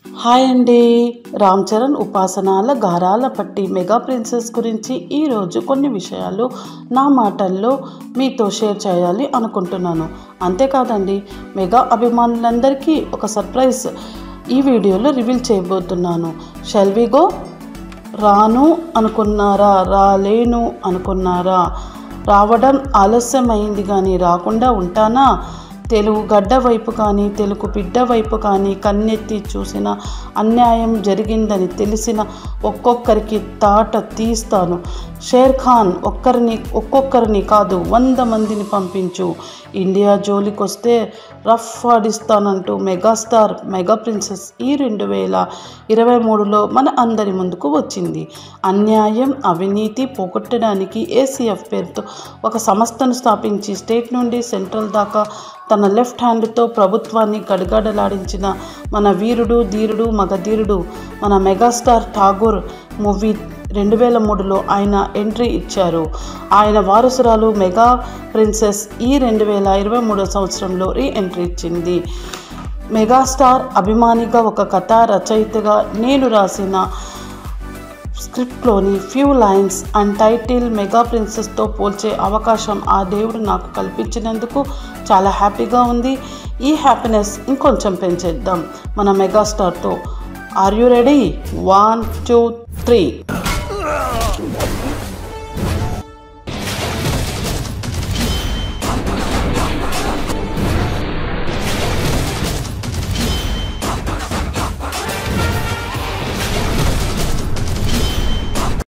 hi అండి రామ్ చరణ్ ఉపాసనాల గారాల పట్టి మెగా ప్రిన్సెస్ గురించి ఈరోజు కొన్ని విషయాలు నా మాటల్లో మీతో షేర్ చేయాలి అనుకుంటున్నాను అంతేకాదండి మెగా అభిమానులందరికీ ఒక సర్ప్రైజ్ ఈ వీడియోలో రివీల్ చేయబోతున్నాను షెల్విగో రాను అనుకున్నారా రాలేను అనుకున్నారా రావడం ఆలస్యమైంది కానీ రాకుండా ఉంటానా తెలుగు గడ్డ వైపు కానీ తెలుగు బిడ్డ వైపు కానీ కన్నెత్తి చూసిన అన్యాయం జరిగిందని తెలిసిన ఒక్కొక్కరికి తాట తీస్తాను షేర్ ఖాన్ ఒక్కరిని ఒక్కొక్కరిని కాదు వంద మందిని పంపించు ఇండియా జోలికొస్తే రఫ్ ఆడిస్తానంటూ మెగాస్టార్ మెగా ప్రిన్సెస్ ఈ రెండు వేల ఇరవై మూడులో మన అందరి ముందుకు వచ్చింది అన్యాయం అవినీతి పోగొట్టడానికి ఏసీఎఫ్ పేరుతో ఒక సంస్థను స్థాపించి స్టేట్ నుండి సెంట్రల్ దాకా తన లెఫ్ట్ హ్యాండ్తో ప్రభుత్వాన్ని గడగడలాడించిన మన వీరుడు ధీరుడు మగధీరుడు మన మెగాస్టార్ ఠాగూర్ మూవీ రెండు వేల మూడులో ఆయన ఎంట్రీ ఇచ్చారు ఆయన వారసురాలు మెగా ప్రిన్సెస్ ఈ రెండు వేల ఇరవై మూడో సంవత్సరంలో రీ ఎంట్రీ ఇచ్చింది మెగాస్టార్ అభిమానిగా ఒక కథ రచయితగా నేను రాసిన స్క్రిప్ట్లోని few lines and title mega ప్రిన్సెస్తో పోల్చే అవకాశం ఆ దేవుడు నాకు కల్పించినందుకు చాలా హ్యాపీగా ఉంది ఈ హ్యాపీనెస్ ఇంకొంచెం పెంచేద్దాం మన మెగాస్టార్తో are you ready one two three